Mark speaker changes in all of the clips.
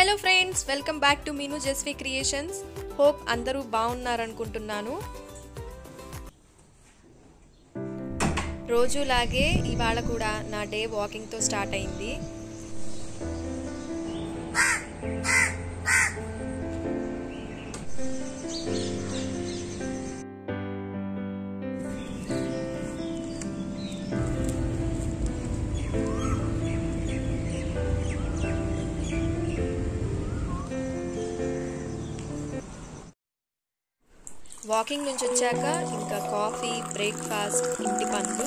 Speaker 1: Hello friends welcome back to Meenu Jesvi creations hope అందరూ బాగున్నారనుకుంటున్నాను రోజులాగే ఇవాళ కూడా నా డే వాకింగ్తో స్టార్ట్ అయింది వాకింగ్ నుంచి వచ్చాక ఇంకా కాఫీ బ్రేక్ఫాస్ట్ ఇంటి పనులు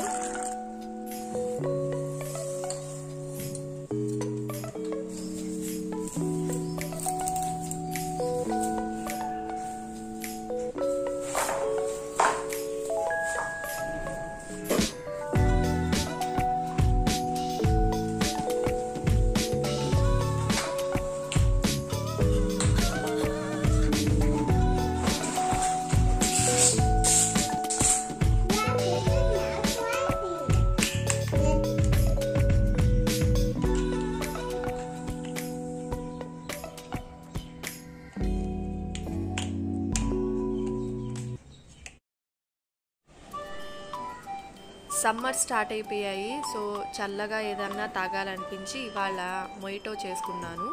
Speaker 1: సమ్మర్ స్టార్ట్ అయిపోయాయి సో చల్లగా ఏదన్నా తాగాలనిపించి ఇవాళ మొయిటో చేసుకున్నాను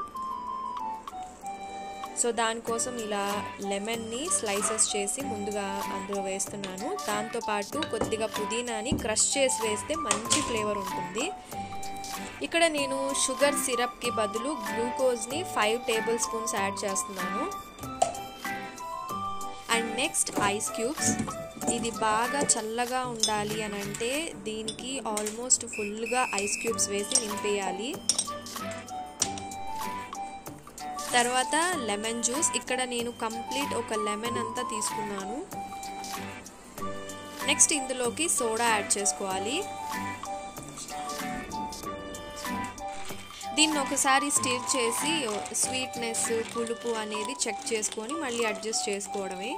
Speaker 1: సో దానికోసం ఇలా లెమన్ని స్లైసెస్ చేసి ముందుగా అందులో వేస్తున్నాను దాంతోపాటు కొద్దిగా పుదీనాని క్రష్ చేసి వేస్తే మంచి ఫ్లేవర్ ఉంటుంది ఇక్కడ నేను షుగర్ సిరప్కి బదులు గ్లూకోజ్ని ఫైవ్ టేబుల్ స్పూన్స్ యాడ్ చేస్తున్నాను అండ్ నెక్స్ట్ ఐస్ క్యూబ్స్ ఇది బాగా చల్లగా ఉండాలి అని అంటే దీనికి ఆల్మోస్ట్ ఫుల్గా ఐస్ క్యూబ్స్ వేసి నింపేయాలి తర్వాత లెమన్ జ్యూస్ ఇక్కడ నేను కంప్లీట్ ఒక లెమన్ అంతా తీసుకున్నాను నెక్స్ట్ ఇందులోకి సోడా యాడ్ చేసుకోవాలి దీన్ని ఒకసారి స్టిర్ చేసి స్వీట్నెస్ పులుపు అనేది చెక్ చేసుకొని మళ్ళీ అడ్జస్ట్ చేసుకోవడమే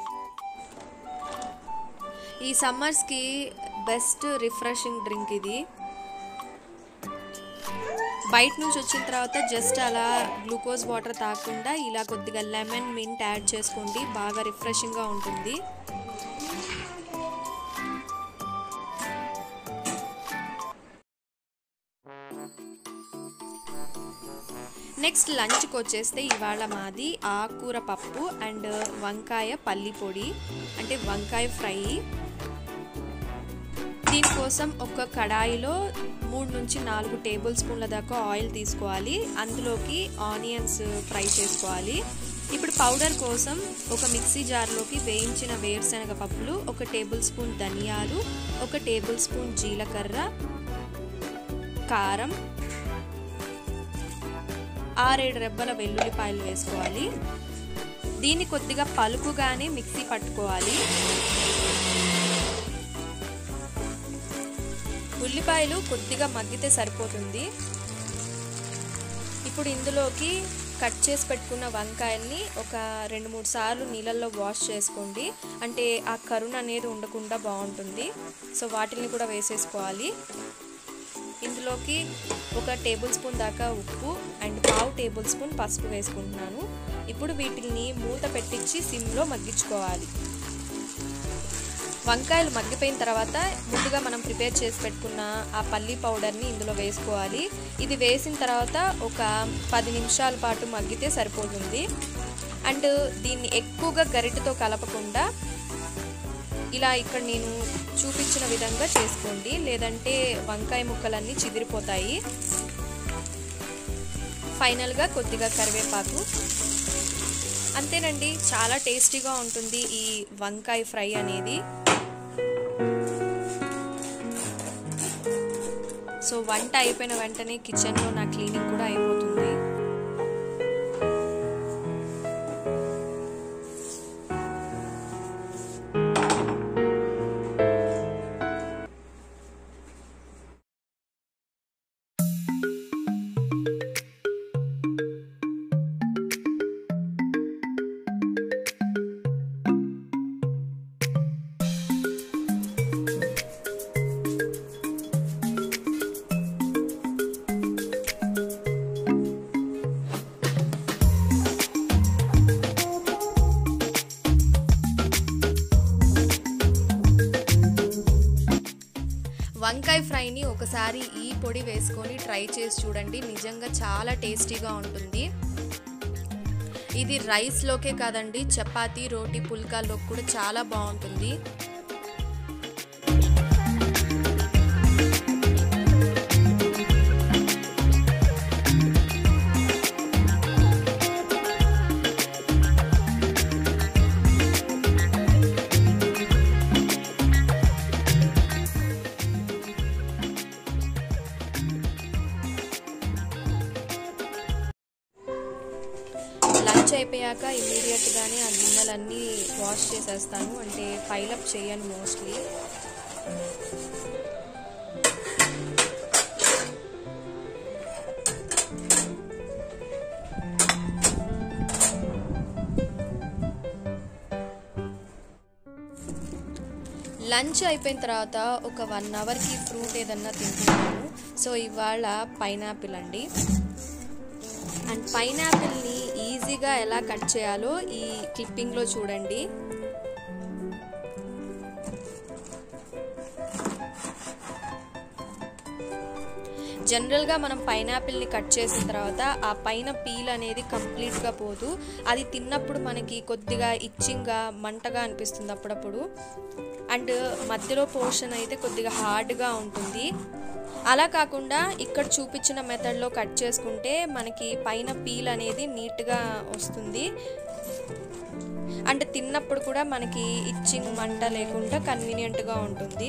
Speaker 1: ఈ సమ్మర్స్కి బెస్ట్ రిఫ్రెషింగ్ డ్రింక్ ఇది బయట నుంచి వచ్చిన తర్వాత జస్ట్ అలా గ్లూకోజ్ వాటర్ తాగకుండా ఇలా కొద్దిగా లెమన్ మింట్ యాడ్ చేసుకోండి బాగా రిఫ్రెషింగ్గా ఉంటుంది నెక్స్ట్ లంచ్కి వచ్చేస్తే ఇవాళ మాది ఆకుకూర పప్పు అండ్ వంకాయ పల్లి పొడి అంటే వంకాయ ఫ్రై దీనికోసం ఒక కడాయిలో మూడు నుంచి నాలుగు టేబుల్ స్పూన్ల దాకా ఆయిల్ తీసుకోవాలి అందులోకి ఆనియన్స్ ఫ్రై చేసుకోవాలి ఇప్పుడు పౌడర్ కోసం ఒక మిక్సీ జార్లోకి వేయించిన వేరుశనగ పప్పులు ఒక టేబుల్ స్పూన్ ధనియాలు ఒక టేబుల్ స్పూన్ జీలకర్ర కారం ఆరేడు రెబ్బల వెల్లుల్లిపాయలు వేసుకోవాలి దీన్ని కొద్దిగా పలుకుగానే మిక్సీ పట్టుకోవాలి ఉల్లిపాయలు కొద్దిగా మగ్గితే సరిపోతుంది ఇప్పుడు ఇందులోకి కట్ చేసి పెట్టుకున్న వంకాయల్ని ఒక రెండు మూడు సార్లు నీళ్ళల్లో వాష్ చేసుకోండి అంటే ఆ కరుణ అనేది ఉండకుండా బాగుంటుంది సో వాటిని కూడా వేసేసుకోవాలి ఇందులోకి ఒక టేబుల్ స్పూన్ దాకా ఉప్పు అండ్ పావు టేబుల్ స్పూన్ పసుపు వేసుకుంటున్నాను ఇప్పుడు వీటిని మూత పెట్టించి సిమ్లో మగ్గించుకోవాలి వంకాయలు మగ్గిపోయిన తర్వాత ముందుగా మనం ప్రిపేర్ చేసి పెట్టుకున్న ఆ పల్లీ పౌడర్ని ఇందులో వేసుకోవాలి ఇది వేసిన తర్వాత ఒక పది నిమిషాల పాటు మగ్గితే సరిపోతుంది అండ్ దీన్ని ఎక్కువగా గరిటెతో కలపకుండా ఇలా ఇక్కడ నేను చూపించిన విధంగా చేసుకోండి లేదంటే వంకాయ ముక్కలన్నీ చిదిరిపోతాయి ఫైనల్గా కొద్దిగా కరివేపాకు అంతేనండి చాలా టేస్టీగా ఉంటుంది ఈ వంకాయ ఫ్రై అనేది సో వంట అయిపోయిన వెంటనే కిచెన్లో నా క్లీనింగ్ కూడా అయిపోతుంది వంకాయ ఫ్రైని ఒకసారి ఈ పొడి వేసుకొని ట్రై చేసి చూడండి నిజంగా చాలా టేస్టీగా ఉంటుంది ఇది రైస్లోకే కాదండి చపాతీ రోటీ పుల్కాల్లోకి కూడా చాలా బాగుంటుంది లంచ్ అయిపోయాక ఇమీడియట్గానే ఆ గిన్నెలన్నీ వాష్ చేసేస్తాను అంటే పైలప్ చేయను మోస్ట్లీ లంచ్ అయిపోయిన తర్వాత ఒక వన్ అవర్కి ఫ్రూట్ ఏదన్నా తింటున్నాను సో ఇవాళ పైనాపిల్ అండి అండ్ పైనాపిల్ని ఈజీగా ఎలా కట్ చేయాలో ఈ క్లిప్పింగ్లో చూడండి జనరల్గా మనం పైనాపిల్ని కట్ చేసిన తర్వాత ఆ పైన పీల్ అనేది కంప్లీట్గా పోదు అది తిన్నప్పుడు మనకి కొద్దిగా ఇచ్చింగ్గా మంటగా అనిపిస్తుంది అప్పుడప్పుడు అండ్ మధ్యలో పోర్షన్ అయితే కొద్దిగా హార్డ్గా ఉంటుంది అలా కాకుండా ఇక్కడ చూపించిన మెథడ్లో కట్ చేసుకుంటే మనకి పైన పీల్ అనేది నీట్గా వస్తుంది అండ్ తిన్నప్పుడు కూడా మనకి ఇచ్చింగ్ మంట లేకుండా కన్వీనియంట్గా ఉంటుంది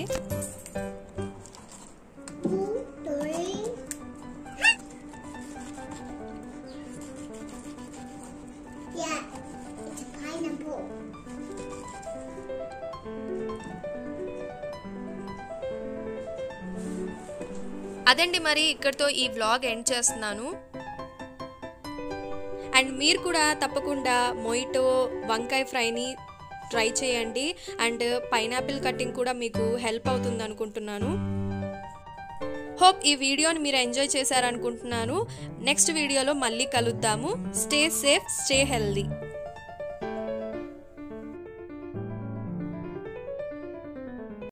Speaker 2: Yeah, it's a pineapple.
Speaker 1: అదండి మరి ఇక్కడితో ఈ వ్లాగ్ ఎండ్ చేస్తున్నాను అండ్ మీరు కూడా తప్పకుండా మొయిటో వంకాయ ఫ్రైని ట్రై చేయండి అండ్ పైనాపిల్ కటింగ్ కూడా మీకు హెల్ప్ అవుతుంది అనుకుంటున్నాను హోప్ ఈ వీడియోని మీరు ఎంజాయ్ చేశారనుకుంటున్నాను నెక్స్ట్ వీడియోలో మళ్ళీ కలుద్దాము స్టే సేఫ్ స్టే హెల్దీ